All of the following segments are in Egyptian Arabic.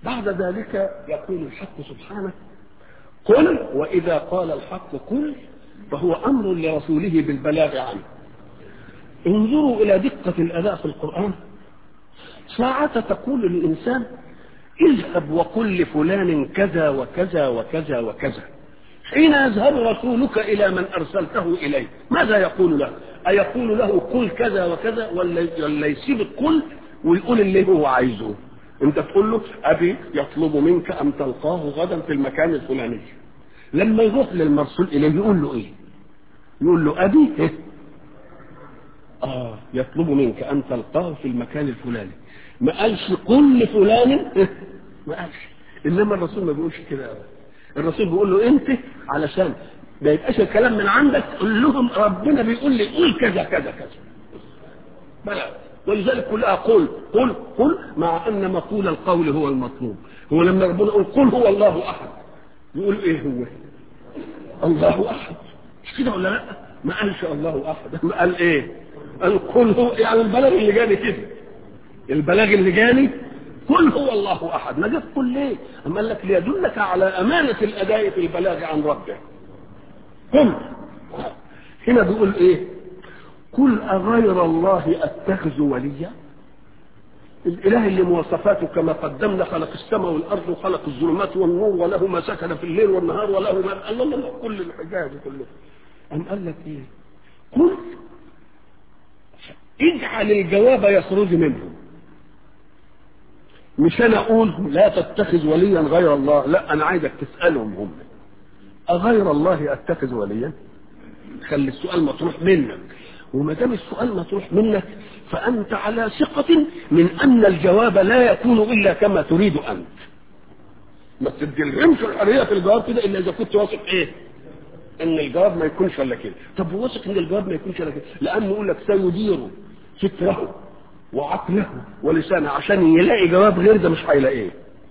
بعد ذلك يقول الحق سبحانه قل وإذا قال الحق قل فهو أمر لرسوله بالبلاغ عنه انظروا إلى دقة الأداء في القرآن ساعة تقول للإنسان اذهب وقل لفلان كذا وكذا وكذا وكذا حين يذهب رسولك إلى من أرسلته إليه ماذا يقول له أيقول له قل كذا وكذا ولا ولا يسيب القل ويقول اللي هو عايزه انت تقول له ابي يطلب منك ان تلقاه غدا في المكان الفلاني لما يروح للمرسول اليه يقول له ايه يقول له ابي إيه؟ اه يطلب منك ان تلقاه في المكان الفلاني ما قالش قل لفلان إيه؟ ما قالش انما الرسول ما بيقولش كده ابدا الرسول بيقول له انت علشان ما يبقاش الكلام من عندك قول لهم ربنا بيقول لي قول كذا كذا كذا بلى ولذلك كلها قل قل قل مع ان مقول القول هو المطلوب هو لما ربنا يقول قل هو الله احد يقول ايه هو الله احد مش كده ولا لا ما قالش الله احد ما قال ايه قال قل هو يعني البلاغ اللي جاني كده البلاغ اللي جاني قل هو الله احد ما جاب قل ليه اما قال لك ليدلك على امانه الاداء في البلاغ عن ربه قل هنا بيقول ايه قل أغير الله أتخذ وليا الإله اللي مواصفاته كما قدمنا خلق السماء والأرض وخلق الظلمات والنور وله ما سكن في الليل والنهار وله ما الله الله كل الحجاج كله أم قال لك إيه قل اجعل الجواب يخرج منه مش أنا أقول لا تتخذ وليا غير الله لا أنا عايزك تسألهم هم أغير الله أتخذ وليا خلي السؤال مطروح منك وما دام السؤال مطروح منك فأنت على ثقة من أن الجواب لا يكون إلا كما تريد أنت ما تدلهمش الحرية في الجواب كده إلا إذا كنت واثق إيه أن الجواب ما يكونش إلا كده طب واثق أن الجواب ما يكونش إلا كده لأنه يقول لك سيدير فكره وعقله ولسانه عشان يلاقي جواب غير ده مش هيلاقيه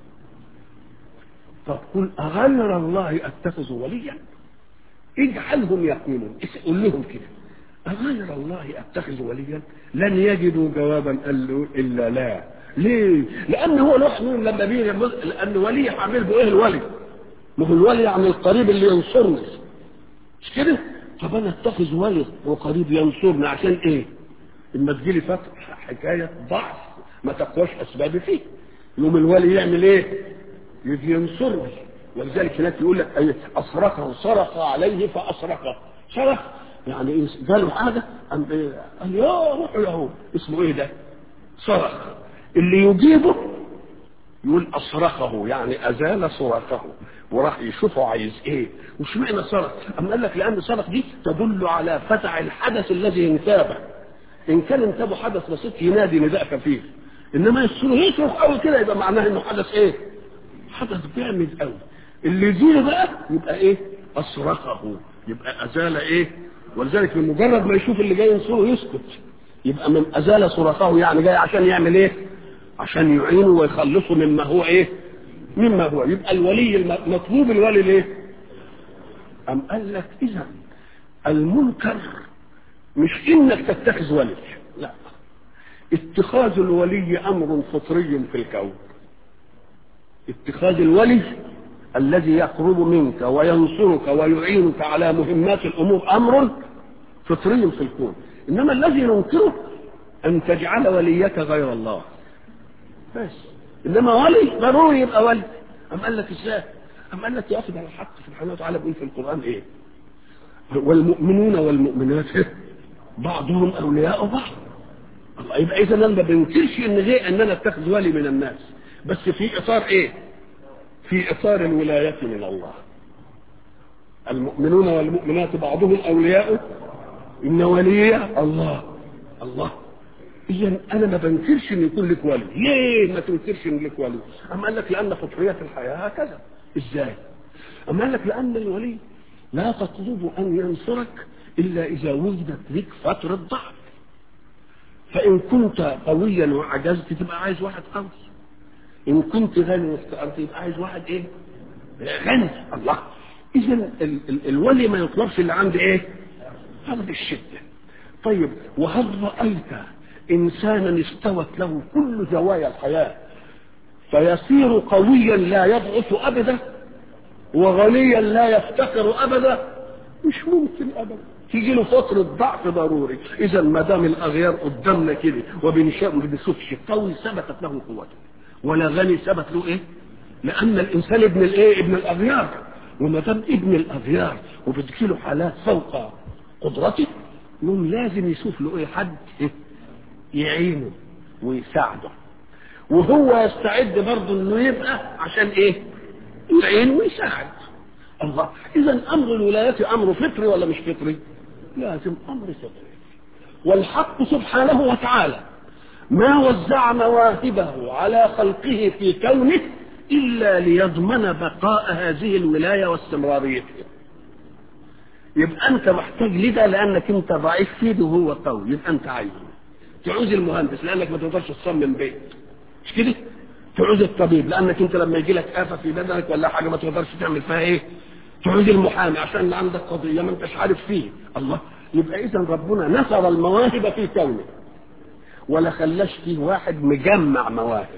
طب قل أغير الله أتخذ وليا اجعلهم يقولون قول لهم كده أغير الله أتخذ وليا لن يجدوا جوابا قال له إلا لا ليه؟ لأن هو الواحد منهم لما بيجي لأن ولي هعمل به إيه الولي؟ ما هو الولي يعني القريب اللي ينصرني مش كده؟ طب أنا أتخذ ولي وقريب ينصرني عشان إيه؟ إما تجيلي فترة حكاية ضعف ما تقواش أسبابي فيه يوم الولي يعمل إيه؟ يجي ينصرني ولذلك هناك يقول لك أيه أصرخه صرخ عليه فأصرخه صرخ يعني ايه قالوا حاجه ام ايه قال يا روحوا له اسمه ايه ده صرخ اللي يجيبه يقول اصرخه يعني ازال صراخه وراح يشوفه عايز ايه وش معنى صرخ اما قال لك لان صرخ دي تدل على فتع الحدث الذي انتابه ان كان انتابه حدث بسيط ينادي نداء خفيف انما يصير يصرخ قوي كده يبقى معناه انه حدث ايه حدث جامد قوي اللي يجيله بقى يبقى ايه اصرخه يبقى ازال ايه ولذلك بمجرد ما يشوف اللي جاي ينصره يسكت يبقى من ازال صراخه يعني جاي عشان يعمل ايه عشان يعينه ويخلصه مما هو ايه مما هو يبقى الولي مطلوب الولي ليه ام قال لك اذا المنكر مش انك تتخذ ولي لا اتخاذ الولي امر فطري في الكون اتخاذ الولي الذي يقرب منك وينصرك ويعينك على مهمات الامور امر فطري في الكون انما الذي ننكره ان تجعل وليك غير الله بس انما ولي ضروري يبقى ولي ام قال لك ازاي ام قال لك ياخذ على الحق سبحانه وتعالى بيقول في القران ايه والمؤمنون والمؤمنات بعضهم اولياء بعض الله يبقى اذا انا ما بنكرش ان زي ان انا اتخذ ولي من الناس بس في اطار ايه في اطار الولايه من الله المؤمنون والمؤمنات بعضهم اولياء ان ولي الله الله اذا انا ما بنكرش ان يكون لك ولي ليه ما تنكرش ان لك ولي اما قال لك لان فطريه الحياه هكذا ازاي اما قال لك لان الولي لا تطلب ان ينصرك الا اذا وجدت لك فتره ضعف فان كنت قويا وعجزت تبقى عايز واحد قوي ان كنت غني وافتقرت يبقى عايز واحد ايه غني الله اذا ال- ال- الولي ما يطلبش اللي عند ايه عند الشده طيب وهل رايت انسانا استوت له كل زوايا الحياه فيصير قويا لا يضعف ابدا وغنيا لا يفتقر ابدا مش ممكن ابدا تيجي له فترة ضعف ضروري إذا ما دام الأغيار قدامنا كده وبنشاء ما بنشوفش قوي ثبتت له قوته ولا غني ثبت له إيه؟ لأن الإنسان ابن الإيه؟ ابن الأغيار وما دام ابن الأغيار وبتجيله حالات فوق قدرته يوم لازم يشوف له إيه حد إيه؟ يعينه ويساعده وهو يستعد برضه إنه يبقى عشان إيه؟ يعين ويساعد الله إذا أمر الولاية أمر فطري ولا مش فطري؟ لازم امر فطري والحق سبحانه وتعالى ما وزع مواهبه على خلقه في كونه الا ليضمن بقاء هذه الولايه واستمراريتها يبقى انت محتاج لده لانك انت ضعيف فيه وهو قوي يبقى انت عايزه تعوز المهندس لانك ما تقدرش تصمم بيت مش كده تعوز الطبيب لانك انت لما يجي لك افه في بدنك ولا حاجه ما تقدرش تعمل فيها ايه تعوز المحامي عشان عندك قضيه ما انتش عارف فيه الله يبقى اذا ربنا نثر المواهب في كونه ولا خلاش فيه واحد مجمع مواهب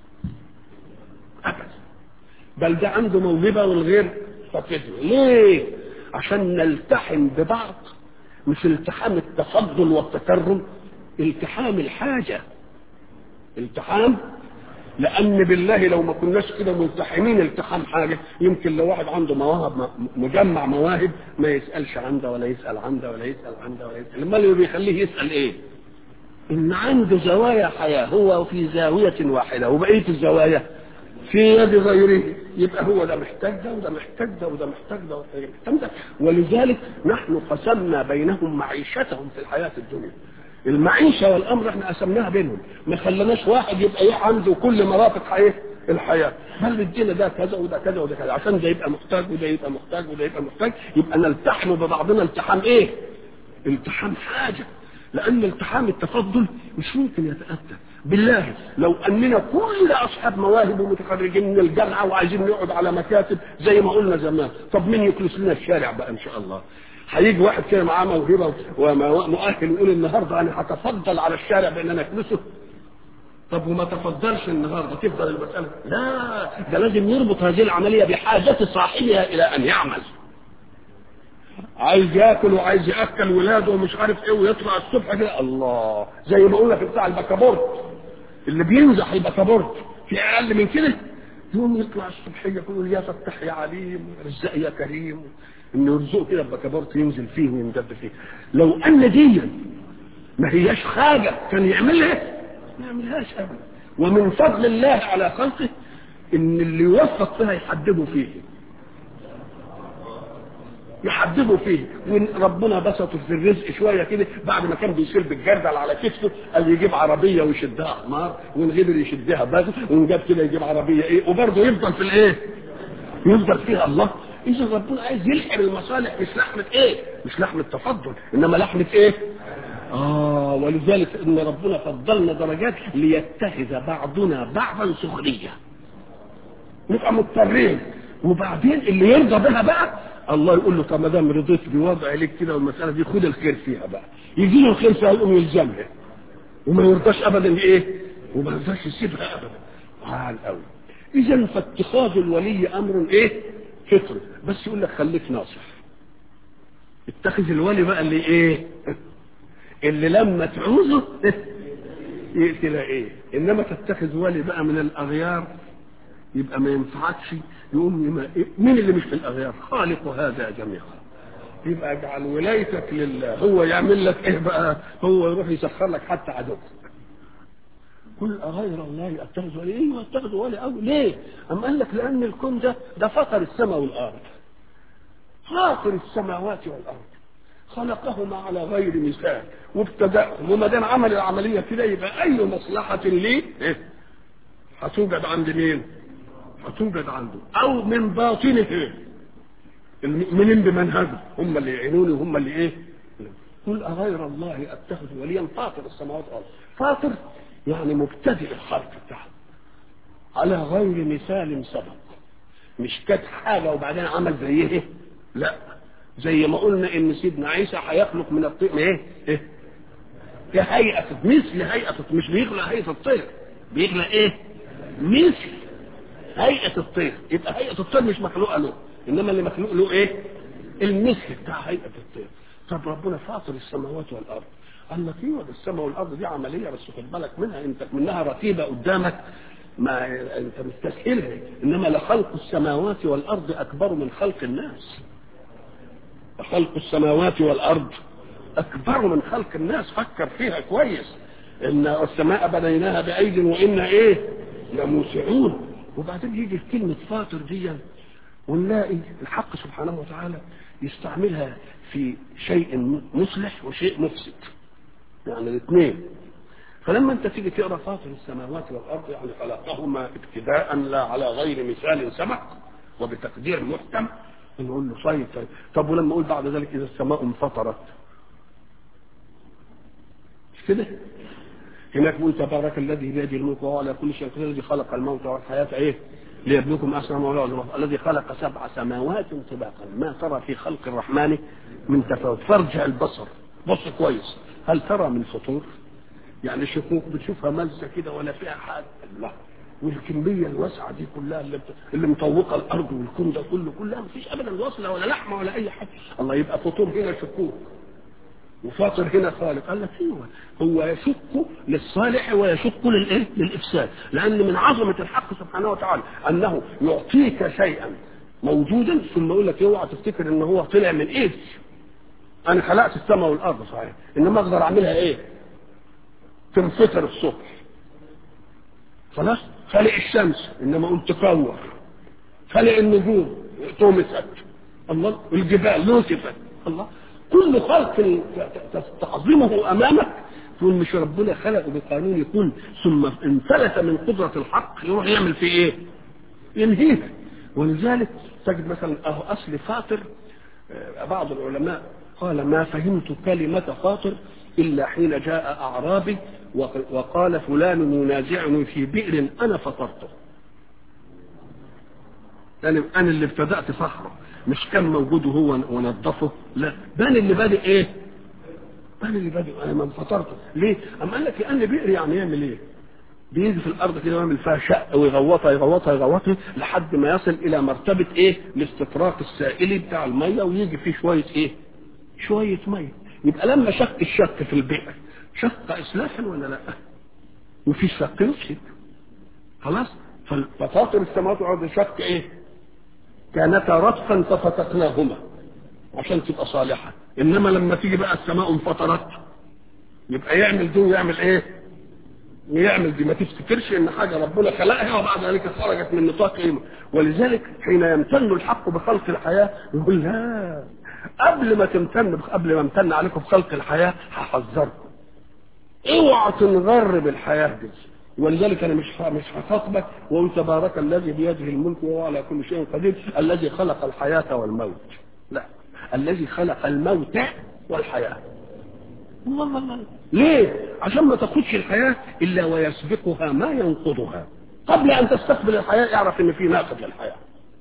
ابدا بل ده عنده موهبه والغير فقده ليه عشان نلتحم ببعض مش التحام التفضل والتكرم التحام الحاجه التحام لان بالله لو ما كناش كده ملتحمين التحام حاجه يمكن لو واحد عنده مواهب مجمع مواهب ما يسالش عن ده ولا يسال عن ده ولا يسال عن ده ولا يسال امال اللي بيخليه يسال ايه؟ ان عنده زوايا حياه هو في زاويه واحده وبقيه الزوايا في يد غيره يبقى هو ده محتاج ده وده محتاج ده وده محتاج ده وده محتاج ده ولذلك نحن قسمنا بينهم معيشتهم في الحياه الدنيا المعيشة والأمر احنا قسمناها بينهم ما خلناش واحد يبقى ايه عنده كل مرافق حياة الحياة بل ادينا ده كذا وده كذا وده كذا عشان ده يبقى محتاج وده يبقى محتاج وده يبقى محتاج يبقى نلتحم ببعضنا التحام ايه؟ التحام حاجة لأن التحام التفضل مش ممكن يتأتى بالله لو أننا كل أصحاب مواهب ومتخرجين من الجامعة وعايزين نقعد على مكاتب زي ما قلنا زمان طب مين يكنس لنا الشارع بقى إن شاء الله هيجي واحد كده معاه موهبه ومؤهل ويقول النهارده انا هتفضل على الشارع بان انا اكنسه طب وما تفضلش النهارده تفضل المساله لا ده لازم يربط هذه العمليه بحاجه صاحبها الى ان يعمل عايز ياكل وعايز ياكل ولاده ومش عارف ايه ويطلع الصبح كده الله زي ما قلنا في بتاع البكابورت اللي بينزح البكابورت في اقل من كده يوم يطلع الصبحيه يقول يا فتح يا عليم رزق يا كريم انه يرزقه كده بكابورت ينزل فيه ويندب فيه لو ان دي ما هياش حاجه كان يعملها ما يعملهاش ابدا ومن فضل الله على خلقه ان اللي يوفق فيها يحدده فيه يحدده فيه وربنا بسطه في الرزق شويه كده بعد ما كان بيشيل بالجردل على كتفه قال يجيب عربيه ويشدها حمار ونغير يشدها بغل ونجاب كده يجيب عربيه ايه وبرضه يفضل في الايه؟ يفضل فيها الله اذا ربنا عايز يلحم المصالح مش لحمه ايه؟ مش لحمه تفضل انما لحمه ايه؟ اه ولذلك ان ربنا فضلنا درجات ليتخذ بعضنا بعضا سخريه نبقى مضطرين وبعدين اللي يرضى بها بقى الله يقول له طب ما دام رضيت بوضع لك كده والمساله دي خد الخير فيها بقى يجي له الخير فيها يقوم يلزمها وما يرضاش ابدا ايه؟ وما يرضاش يسيبها ابدا عال قوي اذا فاتخاذ الولي امر ايه؟ فطري بس يقول لك خليك ناصح اتخذ الولي بقى اللي ايه؟ اللي لما تعوزه يقتل ايه؟ انما تتخذ ولي بقى من الاغيار يبقى ما ينفعكش يقوم يما مين اللي مش في الاغيار؟ خالق هذا جميعا. يبقى اجعل ولايتك لله، هو يعمل لك ايه بقى؟ هو يروح يسخر لك حتى عدوك. قل أغير الله أتخذ ولي؟ أيوه أتخذ ولي أو ليه؟ أم قال لك لأن الكون ده ده فطر السماء والأرض. فاطر السماوات والأرض. خلقهما على غير مثال وابتدأهم وما دام عمل العملية كده يبقى أي مصلحة ليه؟ إيه؟ هتوجد عند مين؟ هتوجد عنده او من باطنه المؤمنين بمنهجه هم اللي يعينوني وهم اللي ايه قل اغير الله اتخذ وليا فاطر السماوات والارض فاطر يعني مبتدئ الخلق بتاعه على غير مثال سبق مش كانت حاجه وبعدين عمل زي ايه لا زي ما قلنا ان سيدنا عيسى هيخلق من الطير ايه ايه كهيئة مثل هيئة مش بيخلق هيئة الطير بيخلق ايه مثل هيئه الطير يبقى هيئه الطير مش مخلوقه له انما اللي مخلوق له ايه المثل بتاع هيئه الطير طب ربنا فاطر السماوات والارض قال لك ايوه ده السماء والارض دي عمليه بس خد بالك منها انت منها رتيبه قدامك ما انت مستسهلها انما لخلق السماوات والارض اكبر من خلق الناس خلق السماوات والارض اكبر من خلق الناس فكر فيها كويس ان السماء بنيناها بايد وانا ايه لموسعون وبعدين يجي في كلمه فاطر دي ونلاقي الحق سبحانه وتعالى يستعملها في شيء مصلح وشيء مفسد يعني الاثنين فلما انت تيجي تقرا فاطر السماوات والارض يعني خلقهما ابتداء لا على غير مثال سبق وبتقدير محكم نقول له طيب طيب طب ولما اقول بعد ذلك اذا السماء انفطرت مش كده هناك بيقول تبارك الذي بيده الملك وهو على كل شيء قدير الذي خلق الموت والحياه ايه ليبلوكم احسن ما ولا الذي خلق سبع سماوات طباقا ما ترى في خلق الرحمن من تفاوت فارجع البصر بص كويس هل ترى من فطور يعني شكوك بتشوفها ملسه كده ولا فيها حاجه الله والكميه الواسعه دي كلها اللي, اللي مطوقه الارض والكون ده كله كلها ما فيش ابدا وصله ولا لحمه ولا اي حاجه الله يبقى فطور هنا شكوك وفاطر هنا خالق قال لك ايوه هو يشك للصالح ويشك للايه؟ للافساد لان من عظمه الحق سبحانه وتعالى انه يعطيك شيئا موجودا ثم يقول لك اوعى تفتكر ان هو طلع من ايدي انا خلقت السماء والارض صحيح انما اقدر اعملها ايه؟ تنفطر الصبح خلاص خلق الشمس انما قلت تكور خلق النجوم طمست الله الجبال نصفت الله كل خلق تعظمه امامك تقول مش ربنا خلقه بقانون يكون ثم انفلت من قدرة الحق يروح يعمل فيه ايه ينهيه ولذلك تجد مثلا اهو اصل فاطر بعض العلماء قال ما فهمت كلمة فاطر إلا حين جاء أعرابي وقال فلان ينازعني في بئر أنا فطرته يعني أنا اللي ابتدأت فخره مش كان موجود وهو ونظفه لا ده أنا اللي بادئ إيه؟ أنا اللي بادئ أنا من فطرته ليه؟ أما قال لك لأن بئر يعني يعمل إيه؟ بيجي في الارض كده ويعمل فيها شق ويغوطها يغوطها يغوطها لحد ما يصل الى مرتبه ايه؟ الاستطراق السائلي بتاع الميه ويجي فيه شويه ايه؟ شويه ميه يبقى لما شق الشق في البئر شق اصلاحا ولا لا؟ وفي شق يفسد خلاص؟ ففاطر السماوات والارض شق ايه؟ كانتا رتقا ففتقناهما عشان تبقى صالحه انما لما تيجي بقى السماء انفطرت يبقى يعمل دي ويعمل ايه؟ ويعمل دي ما تفتكرش ان حاجه ربنا خلقها وبعد ذلك خرجت من نطاق قيمه ولذلك حين يمتن الحق بخلق الحياه يقول لا قبل ما تمتن قبل ما امتن عليكم بخلق الحياه هحذركم اوعى تنغر بالحياه دي ولذلك انا مش مش هخاطبك وقل تبارك الذي بيده الملك وهو على كل شيء قدير الذي خلق الحياه والموت لا الذي خلق الموت والحياه الله الله الله ليه؟ عشان ما تاخدش الحياة إلا ويسبقها ما ينقضها قبل أن تستقبل الحياة اعرف إن في ناقض للحياة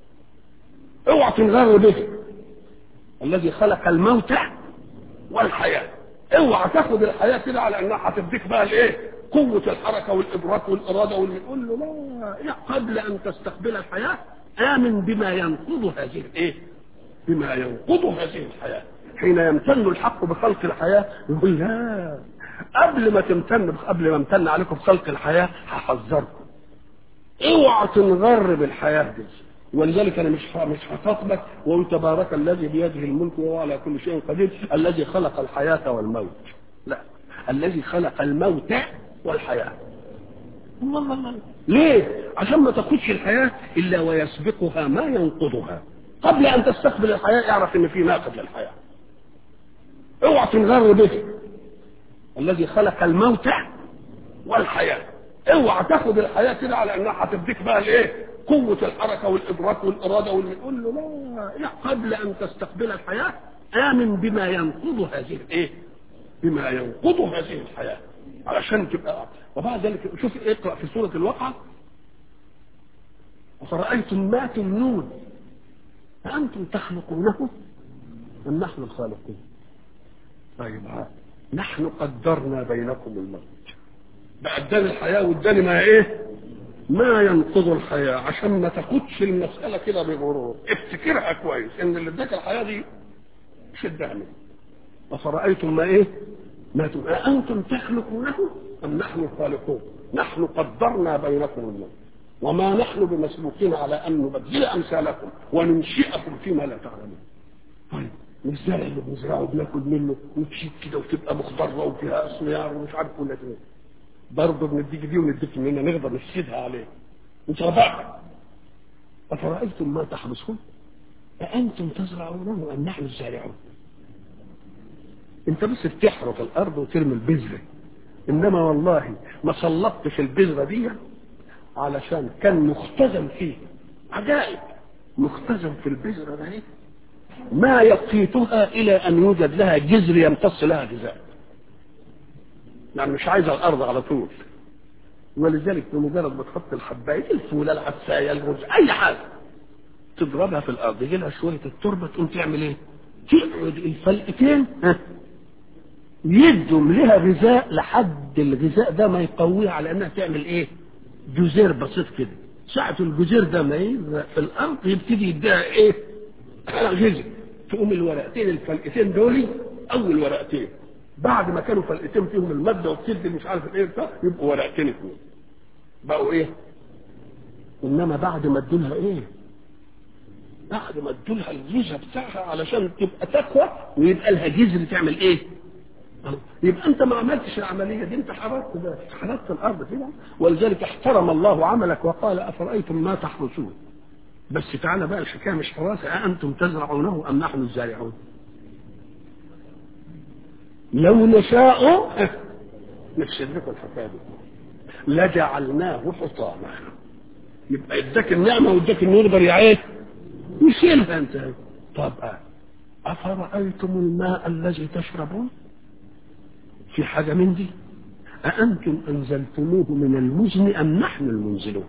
اوعى تنغر به الذي خلق الموت والحياة اوعى تاخد الحياة كده على أنها هتديك بقى الإيه؟ قوة الحركة والإدراك والإرادة والقول له لا قبل أن تستقبل الحياة آمن بما ينقض هذه الإيه؟ بما ينقض هذه الحياة حين يمتن الحق بخلق الحياة يقول لا قبل ما تمتن قبل ما امتن عليكم بخلق الحياة هحذركم اوعى تنغر بالحياة دي ولذلك انا مش مش هخاطبك وقل تبارك الذي بيده الملك وهو على كل شيء قدير الذي خلق الحياة والموت لا الذي خلق الموت والحياة الله الله الله ليه؟ عشان ما تاخدش الحياة إلا ويسبقها ما ينقضها قبل أن تستقبل الحياة اعرف إن في ناقض للحياة اوعى تنغر به الذي خلق الموت والحياة اوعى تاخد الحياة كده على انها هتديك بقى الايه قوة الحركة والادراك والارادة والقول له لا قبل ان تستقبل الحياة امن بما ينقض هذه الايه بما ينقض هذه الحياة علشان تبقى وبعد ذلك شوف اقرأ في سورة الواقعة أفرأيتم ما تمنون أأنتم تخلقونه أم نحن الخالقون طيب نحن قدرنا بينكم الموت بقى اداني الحياه واداني ما ايه ما ينقض الحياة عشان ما تاخدش المسألة كده بغرور افتكرها كويس ان اللي اداك الحياة دي شدها منه أفرأيتم ما ايه ما تم... أأنتم تخلقونه أم نحن الخالقون نحن قدرنا بينكم الموت وما نحن بمسبوقين على أن نبدل أمثالكم وننشئكم فيما لا تعلمون طيب والزرع اللي بنزرعه بناكل منه وتشيك كده وتبقى مخضرة وفيها أسميار ومش عارف كل ايه برضه بنديك دي ونديك منها نقدر نفسدها عليه انت رفعت أفرأيتم ما تحرسون أأنتم تزرعونه أم نحن الزارعون انت بس بتحرث الارض وترمي البذره انما والله ما سلطتش البذره دي علشان كان مختزن فيه عجائب مختزن في البذره ده ما يقيتها الى ان يوجد لها جذر يمتص لها غذاء يعني مش عايزه الارض على طول ولذلك بمجرد ما تحط الحبايه الفوله العدسايه الرز اي حاجه تضربها في الارض يجي لها شويه التربه تقوم تعمل ايه؟ تقعد الفلقتين ها يدهم لها غذاء لحد الغذاء ده ما يقويها على انها تعمل ايه جزير بسيط كده ساعة الجزير ده ما يزرع في الارض يبتدي يديها ايه غذاء تقوم الورقتين الفلقتين دول اول ورقتين بعد ما كانوا فلقتين فيهم الماده وبتدي مش عارف ايه بتاع يبقوا ورقتين اثنين بقوا ايه انما بعد ما ادولها ايه بعد ما ادولها الجزء بتاعها علشان تبقى تقوى ويبقى لها جذر تعمل ايه يبقى انت ما عملتش العمليه دي انت حرقت ده حرقت الارض كده ولذلك احترم الله عملك وقال افرايتم ما تحرسون بس تعالى بقى الحكايه مش حراسه أأنتم تزرعونه ام نحن الزارعون لو نشاء نفسد لكم الحكايه دي لجعلناه حطاما يبقى اداك النعمه واداك انه يقدر يعيش يشيلها انت طب افرايتم الماء الذي تشربون في حاجة من دي أأنتم أنزلتموه من المزن أم نحن المنزلون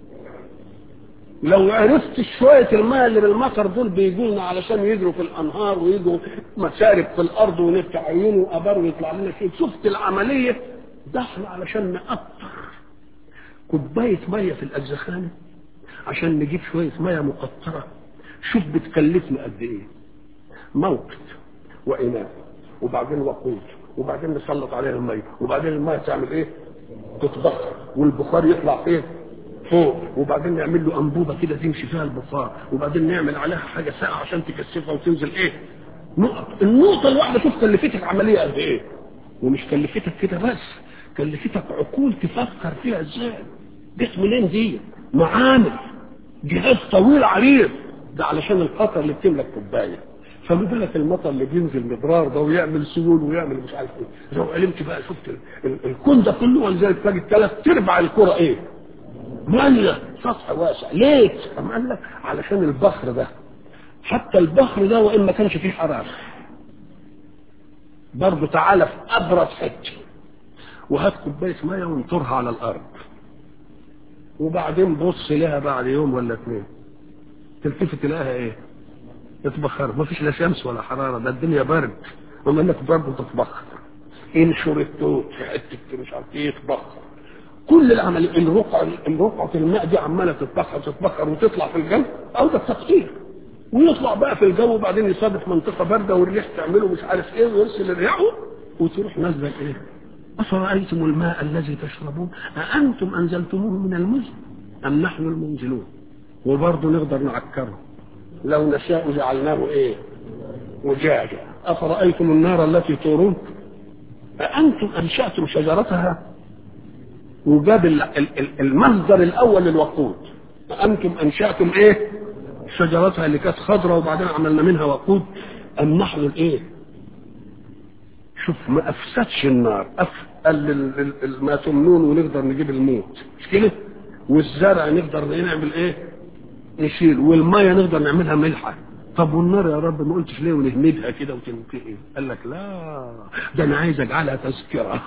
لو عرفت شوية الماء اللي بالمطر دول بيجونا علشان يجروا في الأنهار ويجوا مسارب في الأرض ونفتح عيونه وأبار ويطلع لنا شيء شفت العملية داخل علشان نقطر كوباية مية في الأجزخانة عشان نجيب شوية مية مقطرة شوف بتكلفنا قد إيه موقت وإناء وبعدين وقود وبعدين نسلط عليها الميه وبعدين الميه تعمل ايه تتبخر والبخار يطلع فين فوق وبعدين نعمل له انبوبه كده تمشي فيها البخار وبعدين نعمل عليها حاجه ساقعه عشان تكثفها وتنزل ايه نقط النقطه الواحده شوف كلفتك عمليه قد ايه ومش كلفتك كده بس كلفتك عقول تفكر فيها ازاي جت منين دي معامل جهاز طويل عريض ده علشان القطر اللي بتملك كوبايه فما بالك المطر اللي بينزل مضرار ده ويعمل سيول ويعمل مش عارف ايه لو علمت بقى شفت الكون ده كله ولذلك تلاقي ثلاث ارباع الكره ايه؟ ماليه سطح واسع ليه؟ أم قال لك علشان البحر ده حتى البحر ده وان ما كانش فيه حراره برضه تعالى في ابرد حته وهات كوبايه ميه وانطرها على الارض وبعدين بص لها بعد يوم ولا اثنين تلتفت تلاقيها ايه؟ تتبخر ما فيش لا شمس ولا حراره ده الدنيا برد وما انك برضه تتبخر انشر التوت في حته مش عارف ايه يتبخر كل العمل الرقعه الرقعه الماء دي عماله تتبخر تتبخر وتطلع في الجو او ده التقطير ويطلع بقى في الجو وبعدين يصادف منطقه بارده والريح تعمله مش عارف ايه ويرسل الريح وتروح نازله ايه افرايتم الماء الذي تشربون اانتم انزلتموه من المزن ام نحن المنزلون وبرضه نقدر نعكره لو نشاء جعلناه ايه وجاجا افرايتم النار التي تورون أأنتم أنشأتم شجرتها وجاب المصدر الأول للوقود أأنتم أنشأتم إيه شجرتها اللي كانت خضراء وبعدين عملنا منها وقود أم نحن الإيه شوف ما أفسدش النار أفقل ما تمنون ونقدر نجيب الموت مش كده والزرع نقدر نعمل إيه نشيل والمية نقدر نعملها ملحة طب والنار يا رب ما قلتش ليه ونهمدها كده وتنتهي قال لك لا ده انا عايز اجعلها تذكره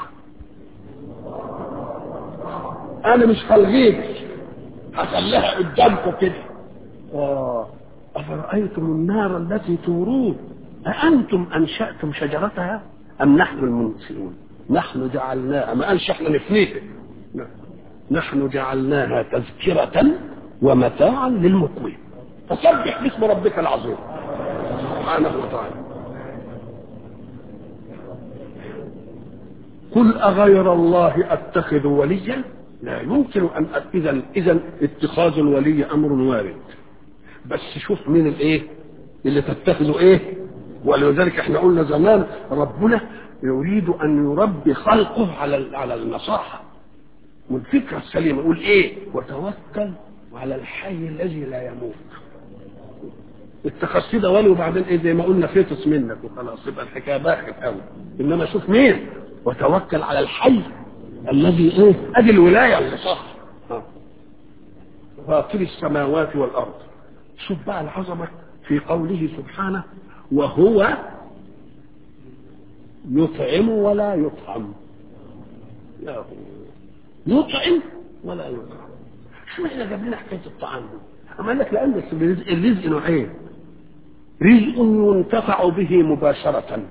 انا مش هلغيك هخليها قدامكم كده اه افرايتم النار التي تورون اانتم انشاتم شجرتها ام نحن المنشئون نحن جعلناها ما قالش احنا نفنيها نحن جعلناها تذكرة ومتاعا للمقوين فسبح باسم ربك العظيم سبحانه وتعالى قل أغير الله أتخذ وليا لا يمكن أن إذا إذا اتخاذ الولي أمر وارد بس شوف مين الإيه اللي تتخذه إيه ولذلك احنا قلنا زمان ربنا يريد أن يربي خلقه على على النصاحة والفكرة السليمة يقول إيه وتوكل على الحي الذي لا يموت التخصي ده ولي وبعدين ايه زي ما قلنا فيتس منك وخلاص يبقى الحكايه باخت قوي انما شوف مين وتوكل على الحي الذي ايه ادي الولايه اللي صح فاطر السماوات والارض شوف بقى العظمه في قوله سبحانه وهو يطعم ولا يطعم يا هو يطعم ولا يطعم شو احنا جاب لنا حكايه الطعام دي اما قال لك لان الرزق, الرزق نوعين رزق ينتفع به مباشره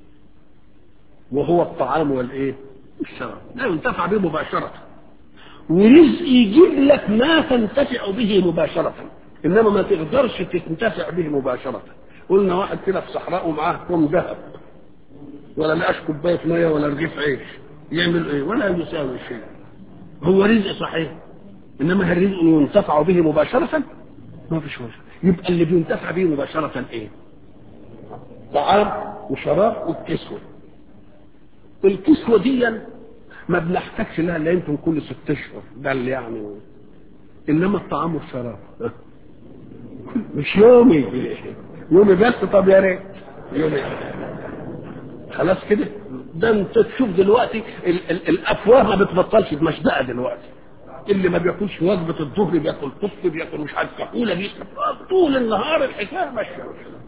وهو الطعام والايه الشراب لا ينتفع به مباشرة ورزق يجيب لك ما تنتفع به مباشرة انما ما تقدرش تنتفع به مباشرة قلنا واحد كده في صحراء ومعاه كم ذهب ولا لقاش كوباية مية ولا رغيف عيش يعمل ايه ولا يساوي شيء هو رزق صحيح انما هل الرزق ينتفع به مباشرة ما فيش وجه يبقى اللي بينتفع به مباشرة ايه طعام وشراب والكسوه الكسوة دي ما بنحتاجش لها الا يمكن كل ست اشهر ده اللي يعني انما الطعام والشراب مش يومي يومي بس طب يا ريت يومي خلاص كده ده انت تشوف دلوقتي ال ال الافواه ما بتبطلش مشدقه دلوقتي اللي ما بياكلش وجبه الظهر بياكل طف بياكل مش عارف كحوله بيشرب طول النهار الحكايه ماشيه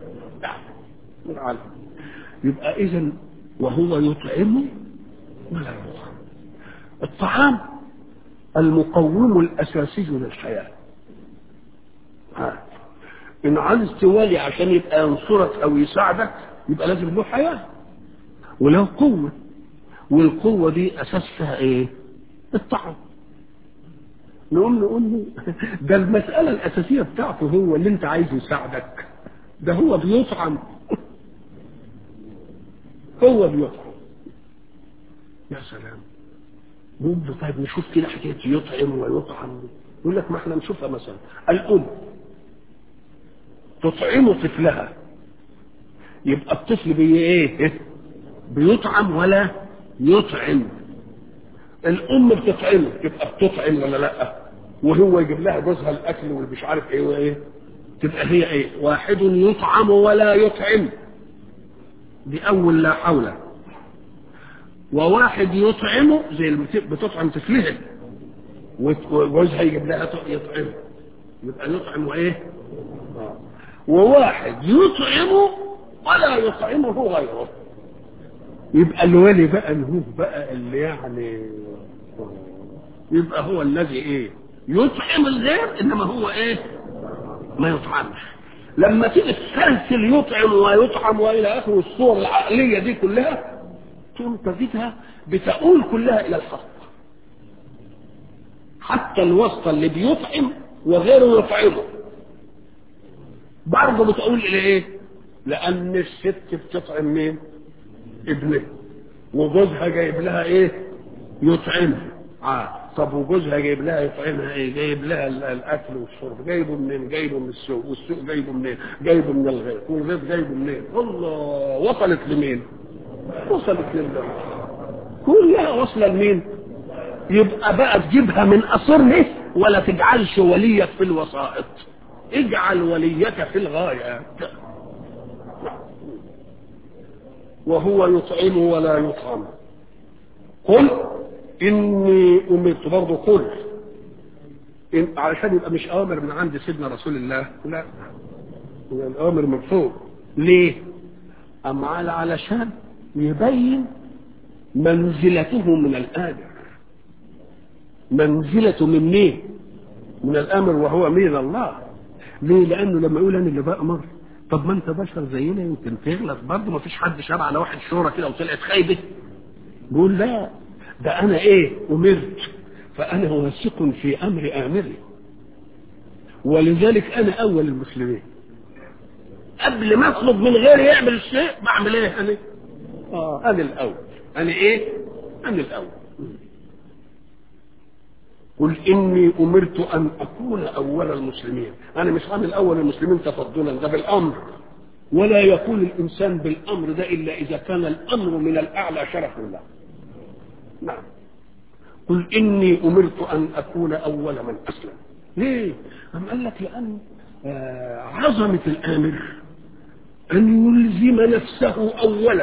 يبقى اذا وهو يطعم ولا يطعم الطعام المقوم الاساسي للحياه ها. ان عايز توالي عشان يبقى ينصرك او يساعدك يبقى لازم له حياه وله قوه والقوه دي اساسها ايه الطعام نقوم نقول له ده المساله الاساسيه بتاعته هو اللي انت عايزه يساعدك ده هو بيطعم هو بيطعم يا سلام نقول له طيب نشوف كده حكايه يطعم ويطعم يقول لك ما احنا نشوفها مثلا الام تطعم طفلها يبقى الطفل بي ايه بيطعم ولا يطعم الام بتطعمه تبقى بتطعم ولا لا وهو يجيب لها جوزها الاكل والمش عارف ايه وايه تبقى هي ايه واحد يطعم ولا يطعم دي اول لا حول وواحد يطعمه زي اللي بتطعم طفلها وجوزها يجيب لها يطعم يبقى يطعم وايه وواحد يطعمه ولا يطعمه غيره يبقى الولي بقى الهوف بقى اللي يعني يبقى هو الذي ايه يطعم الغير انما هو ايه ما يطعمش لما تيجي تسلسل يطعم ويطعم والى اخره الصور العقليه دي كلها تقوم تزيدها بتقول كلها الى الحق حتى الواسطه اللي بيطعم وغيره يطعمه برضه بتقول الى ايه لان الست بتطعم مين ابنه وجوزها جايب لها ايه يطعمها آه. طب وجوزها جايب لها يطعمها ايه جايب لها الاكل والشرب جايبه منين جايبه من السوق والسوق جايبه منين جايبه من الغيط والغيط جايبه منين الله وصلت لمين وصلت لله كلها واصله لمين يبقى بقى تجيبها من اصره ولا تجعلش وليك في الوسائط اجعل وليك في الغايات وهو يطعم ولا يطعم قل اني امرت برضه قل إن علشان يبقى مش امر من عند سيدنا رسول الله لا الامر من فوق ليه اما على علشان يبين منزلته من الامر منزلته من مين من الامر وهو من الله ليه لانه لما يقول انا اللي بامر طب ما انت بشر زينا يمكن تغلط برضه ما فيش حد شرع على واحد شورى كده وطلعت خايبه بيقول لا ده انا ايه امرت فانا واثق في امر امري ولذلك انا اول المسلمين قبل ما اطلب من غيري يعمل الشيء بعمل ايه انا اه انا الاول انا ايه انا الاول قل اني امرت ان اكون اول المسلمين انا مش عامل اول المسلمين تفضلا ده بالامر ولا يكون الانسان بالامر ده الا اذا كان الامر من الاعلى شرفا له نعم قل اني امرت ان اكون اول من اسلم ليه أم قال لك لان آه عظمه الامر ان يلزم نفسه اولا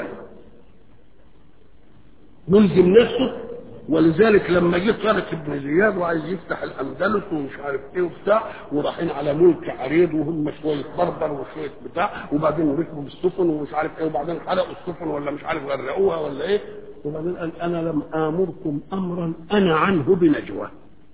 يلزم نفسه ولذلك لما جه طارق بن زياد وعايز يفتح الاندلس ومش عارف ايه وبتاع ورايحين على ملك عريض وهم شويه بربر وشويه بتاع وبعدين ركبوا بالسفن ومش عارف ايه وبعدين حرقوا السفن ولا مش عارف غرقوها ولا ايه وبعدين قال انا لم امركم امرا انا عنه بنجوى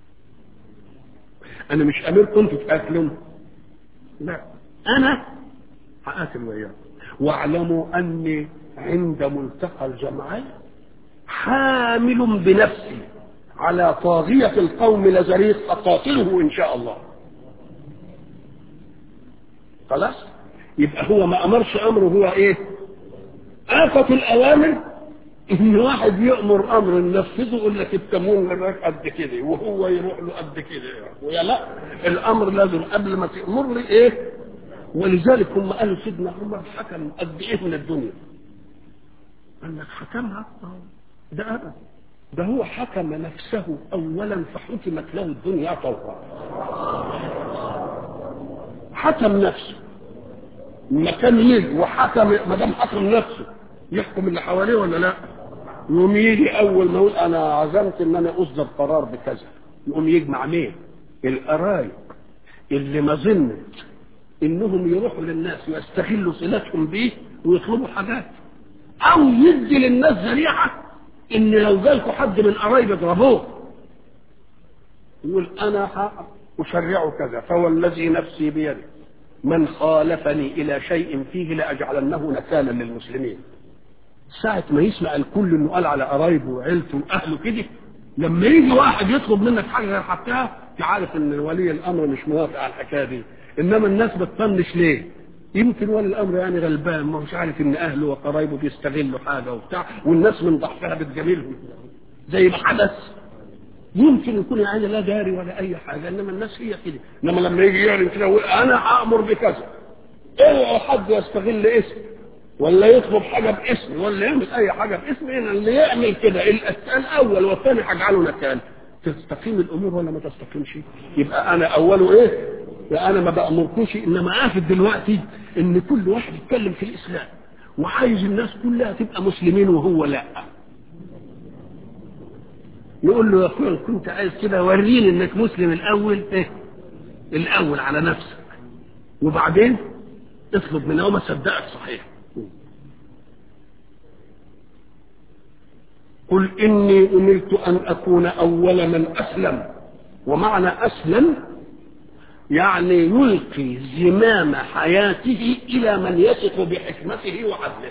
انا مش امركم تتاكلوا لا انا هاكل وياكم واعلموا اني عند ملتقى الجمعين حامل بنفسي على طاغية القوم لزريق أقاتله إن شاء الله خلاص يبقى هو ما أمرش أمره هو إيه آفة الأوامر إن واحد يأمر أمر ينفذه يقول لك التمون لك قد كده وهو يروح له قد كده ويا لا الأمر لازم قبل ما تأمر لي إيه ولذلك هم قالوا سيدنا عمر حكم قد إيه من الدنيا قال لك حكمها ده أبدا ده هو حكم نفسه أولا فحكمت له الدنيا طوعا حكم نفسه ما كان يجي وحكم ما دام حكم نفسه يحكم اللي حواليه ولا لا يقوم يجي اول ما يقول انا عزمت ان انا اصدر قرار بكذا يقوم يجمع مين القرايب اللي ما ظنت انهم يروحوا للناس ويستغلوا صلتهم بيه ويطلبوا حاجات او يدي للناس ذريعه ان لو جالكوا حد من قرايب اضربوه يقول انا اشرع كذا فوالذي نفسي بيده من خالفني الى شيء فيه لاجعلنه نكالا للمسلمين ساعة ما يسمع الكل انه قال على قرايبه وعيلته واهله كده لما يجي واحد يطلب منك حاجه غير حقها تعرف ان ولي الامر مش موافق على الحكايه دي انما الناس بتطنش ليه؟ يمكن ولي الامر يعني غلبان ما مش عارف ان اهله وقرايبه بيستغلوا حاجه وبتاع والناس من ضعفها بتجاملهم زي ما حدث يمكن يكون يعني لا داري ولا اي حاجه انما الناس هي كده انما لما يجي يعلن كده يقول انا هامر بكذا اوعى حد يستغل اسم ولا يطلب حاجه باسم ولا يعمل اي حاجه باسم هنا اللي يعمل كده الاول والثاني هجعله نكال تستقيم الامور ولا ما تستقيمش يبقى انا اوله ايه يبقى انا ما بامركوش انما قافل دلوقتي ان كل واحد يتكلم في الاسلام وعايز الناس كلها تبقى مسلمين وهو لا يقول له يا اخويا كنت عايز كده وريني انك مسلم الاول ايه الاول على نفسك وبعدين اطلب منه وما صدقك صحيح قل إني أمرت أن أكون أول من أسلم ومعنى أسلم يعني يلقي زمام حياته إلى من يثق بحكمته وعدله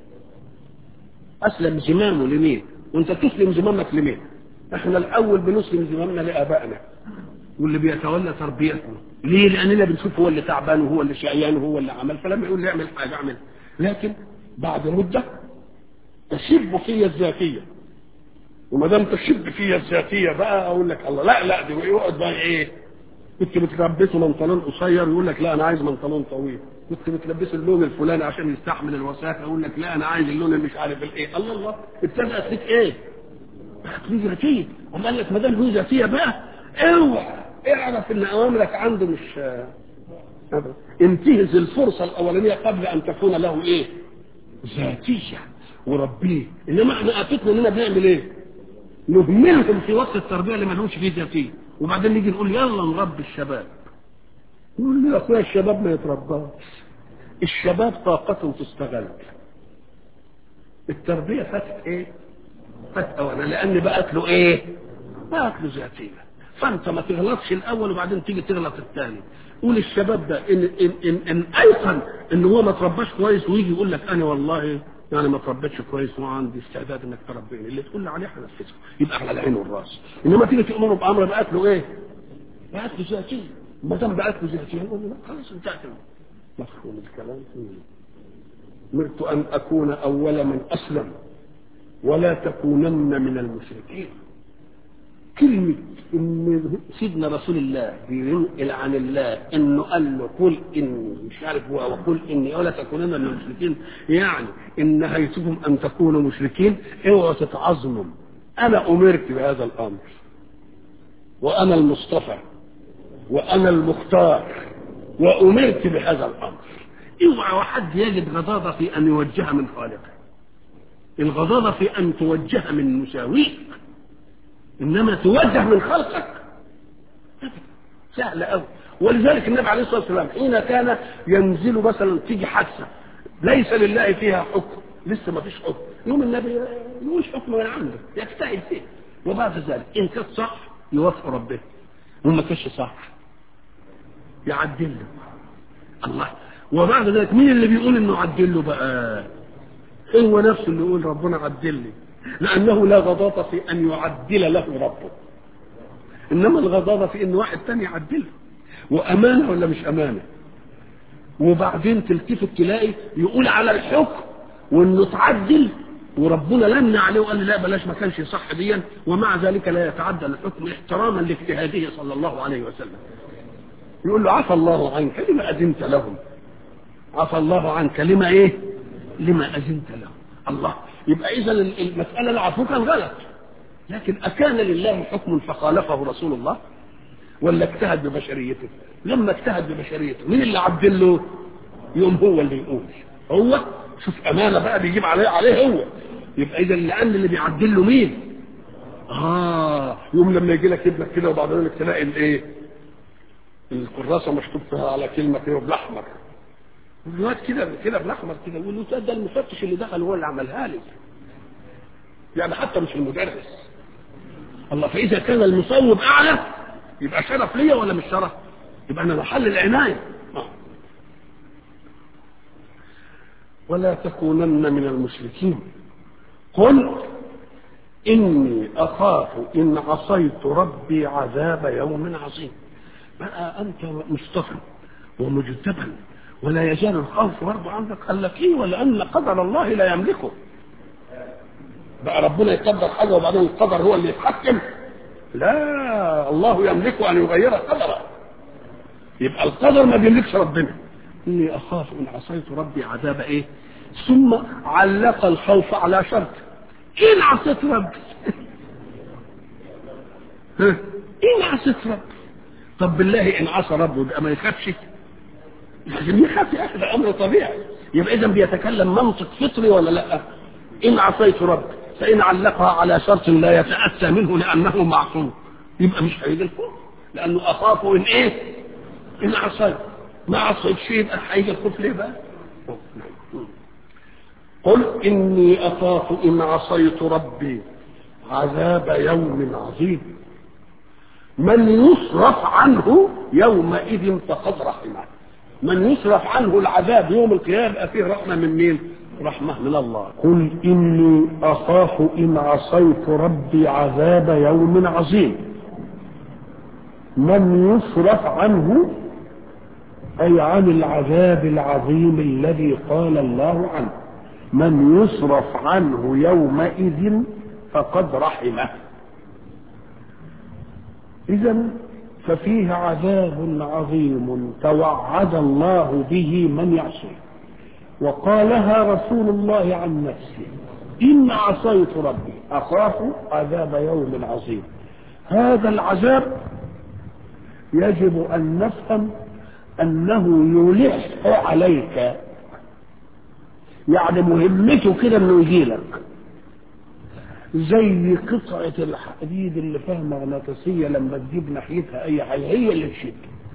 أسلم زمامه لمين وأنت تسلم زمامك لمين احنا الأول بنسلم زمامنا لآبائنا واللي بيتولى تربيتنا ليه لأننا بنشوف هو اللي تعبان وهو اللي شقيان وهو اللي عمل فلما يقول لي اعمل حاجة اعمل لكن بعد مدة تشب في الذاتية وما دام تشب فيا الذاتيه بقى اقول لك الله لا لا دي يقعد بقى ايه كنت بتلبسه بنطلون قصير يقول لك لا انا عايز بنطلون طويل كنت بتلبسه اللون الفلاني عشان يستحمل الوساخه يقول لك لا انا عايز اللون اللي مش عارف الايه الله الله ابتدات لك ايه؟ بقت له ذاتيه أما قال لك ما دام له ذاتيه بقى اوعى اعرف ان اوامرك عنده مش أبدا. انتهز الفرصه الاولانيه قبل ان تكون له ايه؟ ذاتيه وربيه انما احنا افتنا اننا بنعمل ايه؟ نهملهم في وقت التربيه اللي ما لهمش فيه ذاتيه وبعدين نيجي نقول يلا نربي الشباب يقول لي يا اخويا الشباب ما يترباش الشباب طاقته تستغل التربيه فاتت ايه؟ فاتت اولا لان بقت له ايه؟ بقت له ذاتيه فانت ما تغلطش الاول وبعدين تيجي تغلط الثاني قول الشباب ده ان ان ان, إن ايقن ان هو ما ترباش كويس ويجي يقول لك انا والله يعني ما تربيتش كويس وعندي استعداد انك تربيني اللي تقول لي عليه هنفذه يبقى على العين والراس انما تيجي تامره بامر بقت له ايه؟ بقت له ذاتيه ما دام بقت له ذاتيه نقول له لا خلاص انتهت مفهوم الكلام مرت ان اكون اول من اسلم ولا تكونن من المشركين كلمة إن سيدنا رسول الله بينقل عن الله إنه قال له قل إني مش عارف هو وقل إني ولا تكونن من المشركين يعني إن نهيتكم أن تكونوا مشركين اوعوا تتعظموا أنا أمرت بهذا الأمر وأنا المصطفى وأنا المختار وأمرت بهذا الأمر اوعى حد يجد غضاضة في أن يوجه من خالقه الغضاضة في أن توجه من مساويك إنما توجه من خلقك سهل قوي ولذلك النبي عليه الصلاة والسلام حين كان ينزل مثلا تيجي حادثة ليس لله فيها حكم لسه ما فيش حكم يوم النبي يقول حكم من عنده يجتهد فيه وبعد ذلك إن كانت صح يوافق ربه وما كانش صح يعدل له الله وبعد ذلك مين اللي بيقول انه عدل له بقى هو نفسه اللي يقول ربنا عدل لي لأنه لا غضاضة في أن يعدل له ربه إنما الغضاضة في أن واحد تاني يعدله وأمانة ولا مش أمانة وبعدين تلتفت تلاقي يقول على الحكم وانه تعدل وربنا لمن عليه وقال لا بلاش ما كانش صح ديا ومع ذلك لا يتعدى الحكم احتراما لاجتهاده صلى الله عليه وسلم يقول له عفى الله عنك لما أذنت لهم عفى الله عنك لما ايه لما أذنت لهم الله يبقى إذا المسألة العفو كان غلط لكن أكان لله حكم فخالفه رسول الله ولا اجتهد ببشريته لما اجتهد ببشريته مين اللي عدل له يوم هو اللي يقول هو شوف أمانة بقى بيجيب عليه عليه هو يبقى إذا لأن اللي بيعدل له مين آه يوم لما يجي لك ابنك كده وبعدين تلاقي الايه الكراسة مكتوب فيها على كلمة كده بالأحمر الواد كده كده بالاحمر كده يقول له ده المفتش اللي دخل هو اللي عملها لي يعني حتى مش المدرس الله فاذا كان المصوب اعلى يبقى شرف ليا ولا مش شرف يبقى انا محل العنايه آه. ولا تكونن من المشركين قل اني اخاف ان عصيت ربي عذاب يوم عظيم بقى انت مصطفى ومجتبى ولا يزال الخوف برضه عندك قال لك ايه ولان قدر الله لا يملكه بقى ربنا يقدر حاجه وبعدين القدر هو اللي يتحكم لا الله يملك ان يغير قدره يبقى القدر ما بيملكش ربنا اني اخاف ان عصيت ربي عذاب ايه ثم علق الخوف على شرط ان عصيت ربي ان عصيت ربي طب بالله ان عصى ربه يبقى ما يخافش لازم يخاف يا اخي ده امر طبيعي يبقى اذا بيتكلم منطق فطري ولا لا ان عصيت ربي فان علقها على شرط لا يتاتى منه لانه معصوم يبقى مش هيجي الخوف لانه اخاف ان ايه ان عصيت ما عصيتش يبقى هيجي الخوف ليه بقى قل اني اخاف ان عصيت ربي عذاب يوم عظيم من يصرف عنه يومئذ فقد رحمه من يصرف عنه العذاب يوم القيامة يبقى فيه رحمة من مين؟ رحمة من الله قل إني أخاف إن عصيت ربي عذاب يوم عظيم من يصرف عنه أي عن العذاب العظيم الذي قال الله عنه من يصرف عنه يومئذ فقد رحمه إذا ففيه عذاب عظيم توعد الله به من يعصيه وقالها رسول الله عن نفسه إن عصيت ربي أخاف عذاب يوم عظيم هذا العذاب يجب أن نفهم أنه يلح عليك يعني مهمته كده انه يجي لك زي قطعة الحديد اللي فيها مغناطيسية لما تجيب ناحيتها أي حاجة هي اللي تشد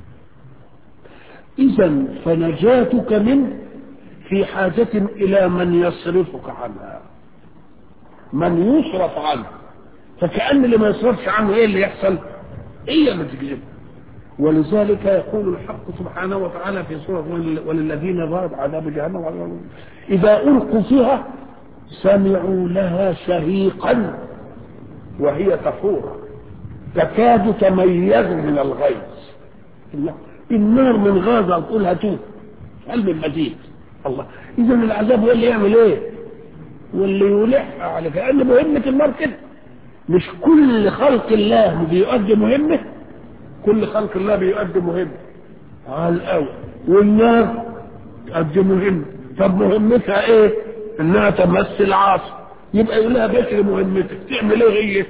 إذا فنجاتك منه في حاجة إلى من يصرفك عنها من يصرف عنه فكأن اللي ما يصرفش عنه إيه اللي يحصل؟ هي اللي تجيبه ولذلك يقول الحق سبحانه وتعالى في سورة ول- وللذين ضرب عذاب جهنم وعذاب- إذا ألقوا فيها سمعوا لها شهيقا وهي تفور تكاد تميز من الغيظ الله. النار من غازة تقول هاتوه قلب المزيد الله إذا العذاب هو اللي يعمل إيه؟ واللي يلح على كأن مهمة النار كده مش كل خلق الله بيؤدي مهمة كل خلق الله بيؤدي مهمة على الأول والنار تؤدي مهمة طب مهمتها ايه؟ انها تمثل عاصي يبقى يقول لها بشر مهمتك تعمل ايه هي؟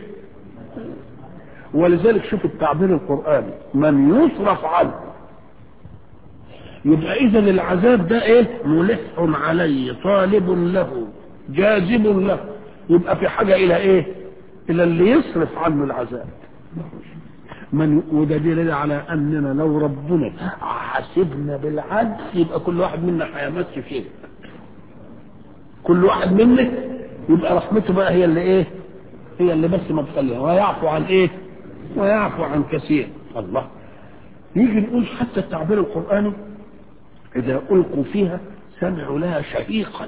ولذلك شوف التعبير القرآني من يصرف عنه يبقى اذا العذاب ده ايه ملح عليه طالب له جاذب له يبقى في حاجه الى ايه الى اللي يصرف عنه العذاب من وده دليل على اننا لو ربنا حاسبنا بالعدل يبقى كل واحد منا هيمس فيه كل واحد منا يبقى رحمته بقى هي اللي ايه هي اللي بس ما تخليها ويعفو عن ايه ويعفو عن كثير الله نيجي نقول حتى التعبير القرآني إذا ألقوا فيها سمعوا لها شهيقا